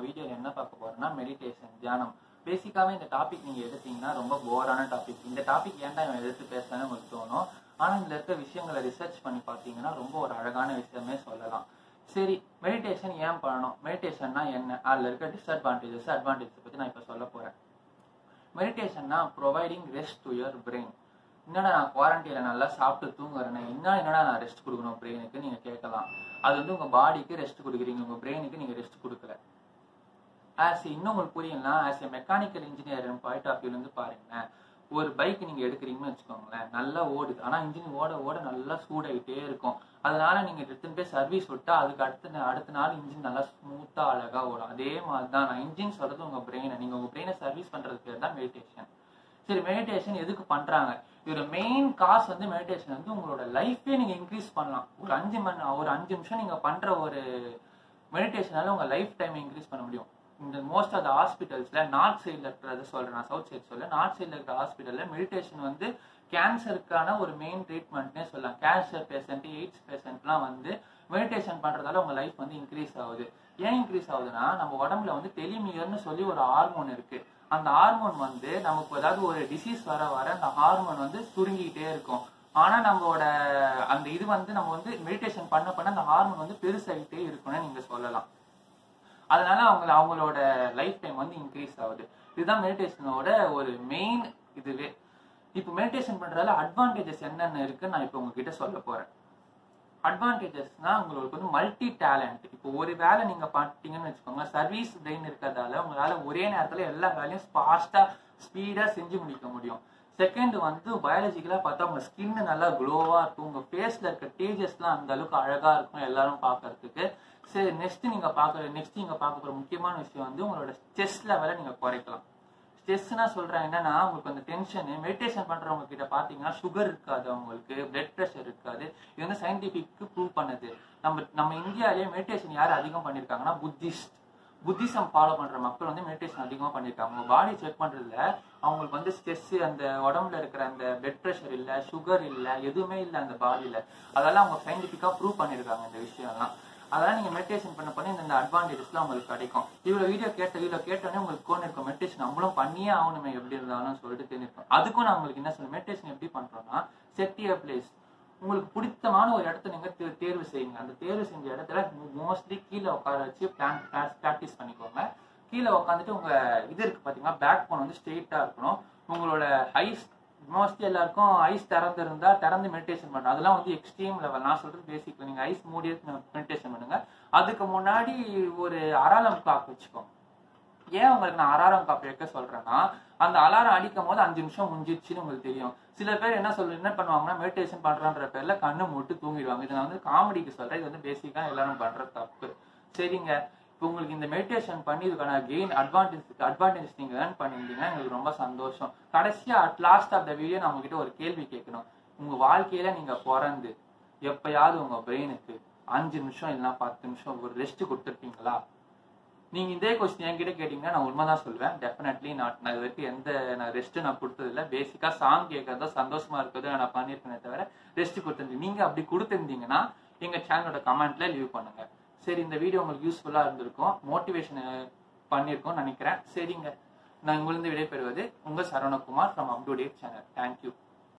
வீடியோல என்ன பார்க்க போறோம்னா மெடிடேஷன் தியானம் பேசிக்காவே இந்த டாபிக் நீங்க எடுத்தீங்கன்னா ரொம்ப போரான டாபிக் இந்த டாபிக் ஏன்டா இவன் எடுத்து பேசுறேன்னு உங்களுக்கு தோணும் ஆனா இதுல இருக்க விஷயங்களை ரிசர்ச் பண்ணி பார்த்தீங்கன்னா ரொம்ப ஒரு அழகான விஷயமே சொல்லலாம் சரி மெடிடேஷன் ஏன் பண்ணணும் மெடிடேஷன்னா என்ன அதுல இருக்க டிஸ்அட்வான்டேஜஸ் அட்வான்டேஜஸ் பத்தி நான் இப்ப சொல்ல போறேன் மெடிடேஷன்னா providing rest to your brain என்னடா நான் குவாரண்டைன்ல நல்லா சாப்பிட்டு தூங்குறேன் இன்னும் என்னடா நான் ரெஸ்ட் கொடுக்கணும் பிரெயினுக்கு நீங்க கேட்கலாம் அது வந்து உங்க பாடிக்கு ரெஸ்ட் கொடுக்குறீங்க உங்க பிரெயினுக்கு நீங்க ரெஸ்ட் கொடுக்கல ஆஸ் இன்னும் உங்களுக்கு புரியலனா as a mechanical engineer point of வியூல இருந்து பாருங்களேன் ஒரு பைக் நீங்க எடுக்கிறீங்கன்னு வச்சுக்கோங்களேன் நல்லா ஓடுது ஆனா இன்ஜின் ஓட ஓட நல்லா சூடாயிட்டே இருக்கும் அதனால நீங்க எடுத்துன்னு போய் சர்வீஸ் விட்டா அதுக்கு அடுத்த அடுத்த நாள் இன்ஜின் நல்லா ஸ்மூத்தா அழகா ஓடும் அதே மாதிரி தான் நான் இன்ஜின் சொல்றது உங்க பிரெயினை நீங்க உங்க பிரெயினை சர்வீஸ் பண்றது பேர் தான் மெடிடேஷன் சரி மெடிடேஷன் எதுக்கு பண்றாங்க இதோட மெயின் காசு வந்து மெடிடேஷன் வந்து உங்களோட லைஃபே நீங்க இன்க்ரீஸ் பண்ணலாம் ஒரு அஞ்சு மணி ஒரு அஞ்சு நிமிஷம் நீங்க பண்ற ஒரு மெடிடேஷனால உங்க லைஃப் டைம் இன்க்ரீஸ் பண்ண முடியும் இந்த மோஸ்ட் ஆஃப் த ஹாஸ்பிட்டல்ஸ்ல நார்த் சைட்ல இருக்கிறத சொல்றேன் நான் சவுத் சைட் சொல்ல நார்த் சைட்ல இருக்கிற ஹாஸ்பிட்டல்ல மெடிடேஷன் வந்து கேன்சருக்கான ஒரு மெயின் ட்ரீட்மெண்ட்னே சொல்லலாம் கேன்சர் பேஷண்ட் எய்ட்ஸ் பேஷண்ட்லாம் வந்து மெடிடேஷன் பண்றதால உங்க லைஃப் வந்து இன்க்ரீஸ் ஆகுது ஏன் இன்க்ரீஸ் ஆகுதுன்னா நம்ம உடம்புல வந்து டெலிமியர்னு சொல்லி ஒரு ஹார்மோன் இருக்கு அந்த ஹார்மோன் வந்து நமக்கு ஏதாவது ஒரு டிசீஸ் வர வர அந்த ஹார்மோன் வந்து சுருங்கிட்டே இருக்கும் ஆனா நம்மளோட அந்த இது வந்து நம்ம வந்து மெடிடேஷன் பண்ண பண்ண அந்த ஹார்மோன் வந்து பெருசாகிட்டே இருக்கும்னு நீங்க சொல்லலாம் அதனால அவங்க அவங்களோட லைஃப் டைம் வந்து இன்க்ரீஸ் ஆகுது இதுதான் மெடிடேஷனோட ஒரு மெயின் இதுவே இப்போ மெடிடேஷன் பண்றதால அட்வான்டேஜஸ் என்னென்ன இருக்குன்னு நான் இப்போ உங்ககிட்ட சொல்ல போறேன் அட்வான்டேஜஸ்னா உங்களுக்கு வந்து மல்டி டேலண்ட் இப்போ ஒரு வேலை நீங்க பார்த்தீங்கன்னு வச்சுக்கோங்க சர்வீஸ் பிரெயின் இருக்கிறதால உங்களால ஒரே நேரத்துல எல்லா வேலையும் ஃபாஸ்டா ஸ்பீடா செஞ்சு முடிக்க முடியும் செகண்ட் வந்து பயாலஜிக்கலா பார்த்தா உங்க ஸ்கின் நல்லா க்ளோவா இருக்கும் உங்க ஃபேஸ்ல இருக்க டேஜஸ்லாம் அந்த அளவுக்கு அழகா இருக்கும் எல்லாரும் பாக்குறதுக்கு சரி நெக்ஸ்ட் நீங்க பாக்குற நெக்ஸ்ட் நீங்க பார்க்க போற முக்கியமான விஷயம் வந்து உங்களோட ஸ்ட்ரெஸ் லெவலை நீங்க குறைக்கலாம் ஸ்ட்ரெஸ்னா சொல்றேன் என்னன்னா உங்களுக்கு அந்த டென்ஷன் மெடிடேஷன் பண்றவங்க கிட்ட பாத்தீங்கன்னா சுகர் இருக்காது அவங்களுக்கு பிளட் ப்ரெஷர் இருக்காது இது வந்து சயின்டிபிக்கு ப்ரூவ் பண்ணுது நம்ம நம்ம இந்தியாலேயே மெடிடேஷன் யார் அதிகம் பண்ணிருக்காங்கன்னா புத்திஸ்ட் புத்திசம் ஃபாலோ பண்ற மக்கள் வந்து மெடிடேஷன் அதிகமா பண்ணிருக்காங்க அவங்க பாடி செக் பண்றதுல அவங்களுக்கு வந்து ஸ்ட்ரெஸ் அந்த உடம்புல இருக்கிற அந்த பிளட் ப்ரெஷர் இல்ல சுகர் இல்ல எதுவுமே இல்ல அந்த பாடியில அதெல்லாம் அவங்க சயின்டிபிக்கா ப்ரூவ் பண்ணிருக்காங்க இந்த விஷயம்லாம் அதெல்லாம் நீங்க மெடிடேஷன் பண்ண பண்ணி இந்த அட்வான்டேஜஸ்லாம் உங்களுக்கு கிடைக்கும் இவ்வளவு வீடியோ கேட்ட இவ்வளவு கேட்டோன்னே உங்களுக்கு கோன் இருக்கும் மெடிடேஷன் நம்மளும் பண்ணியே ஆகணுமே எப்படி இருந்தாலும் சொல்லிட்டு தெரிஞ்சிருக்கும் அதுக்கும் நான் உங்களுக்கு என்ன சொல்ல மெடிடேஷன் எப்படி பண்றோம்னா செட் யர் பிளேஸ் உங்களுக்கு பிடித்தமான ஒரு இடத்த நீங்க தேர்வு செய்யுங்க அந்த தேர்வு செஞ்ச இடத்துல மோஸ்ட்லி கீழே உட்கார வச்சு பிளான் ப்ராக்டிஸ் பண்ணிக்கோங்க கீழே உட்காந்துட்டு உங்க இது இருக்கு பாத்தீங்கன்னா பேக் போன் வந்து ஸ்ட்ரெயிட்டா இருக்கணும் உங்களோட ஐஸ் மோஸ்ட்லி எல்லாருக்கும் ஐஸ் திறந்து இருந்தா திறந்து மெடிடேஷன் பண்ணுறோம் அதெல்லாம் வந்து எக்ஸ்ட்ரீம் லெவல் நான் சொல்றது பேசிக் நீங்க ஐஸ் மூடி மெடிடேஷன் பண்ணுங்க அதுக்கு முன்னாடி ஒரு அலாரம் கிளாக் வச்சுக்கோங்க ஏன் உங்களுக்கு நான் அலாரம் கிளாக் வைக்க சொல்றேன்னா அந்த அலாரம் அடிக்கும் போது அஞ்சு நிமிஷம் முடிஞ்சிச்சுன்னு உங்களுக்கு தெரியும் சில பேர் என்ன சொல்ற என்ன பண்ணுவாங்கன்னா மெடிடேஷன் பண்றன்ற பேர்ல கண்ணு மூட்டு தூங்கிடுவாங்க இது நான் வந்து காமெடிக்கு சொல்றேன் இது வந்து பேசிக்கா எல்லாரும் பண்ற தப்பு சரிங்க இப்போ உங்களுக்கு இந்த மெடிடேஷன் பண்ணி இதுக்கான கெயின் அட்வான்டேஜ் அட்வான்டேஜ் நீங்க ஏர்ன் பண்ணிருந்தீங்கன்னா எங்களுக்கு ரொம்ப சந்தோஷம் கடைசியா at last of the video நான் உங்ககிட்ட ஒரு கேள்வி கேட்கணும் உங்க வாழ்க்கையில நீங்க பிறந்து எப்பயாவது உங்க பிரெயினுக்கு அஞ்சு நிமிஷம் இல்லைன்னா பத்து நிமிஷம் ஒரு ரெஸ்ட் கொடுத்துருப்பீங்களா நீங்க இதே கொஸ்டின் என்கிட்ட கேட்டீங்கன்னா நான் உண்மைதான் சொல்லுவேன் டெஃபினெட்லி நான் நான் இது வரைக்கும் எந்த நான் ரெஸ்ட் நான் கொடுத்தது இல்லை பேசிக்கா சாங் கேட்கறதோ சந்தோஷமா இருக்கிறதோ நான் பண்ணியிருக்கேனே தவிர ரெஸ்ட் கொடுத்துருந்தீங்க நீங்க அப்படி கொடுத்துருந்தீங்கன்னா எங்க சேனலோட கமெண்ட்ல லீவ் பண்ணுங்க சரி இந்த வீடியோ உங்களுக்கு யூஸ்ஃபுல்லா இருந்திருக்கும் மோட்டிவேஷன் பண்ணியிருக்கோம் நினைக்கிறேன் சரிங்க நான் உங்களிருந்து விடைபெறுவது உங்க Saravanakumar from up to date channel thank you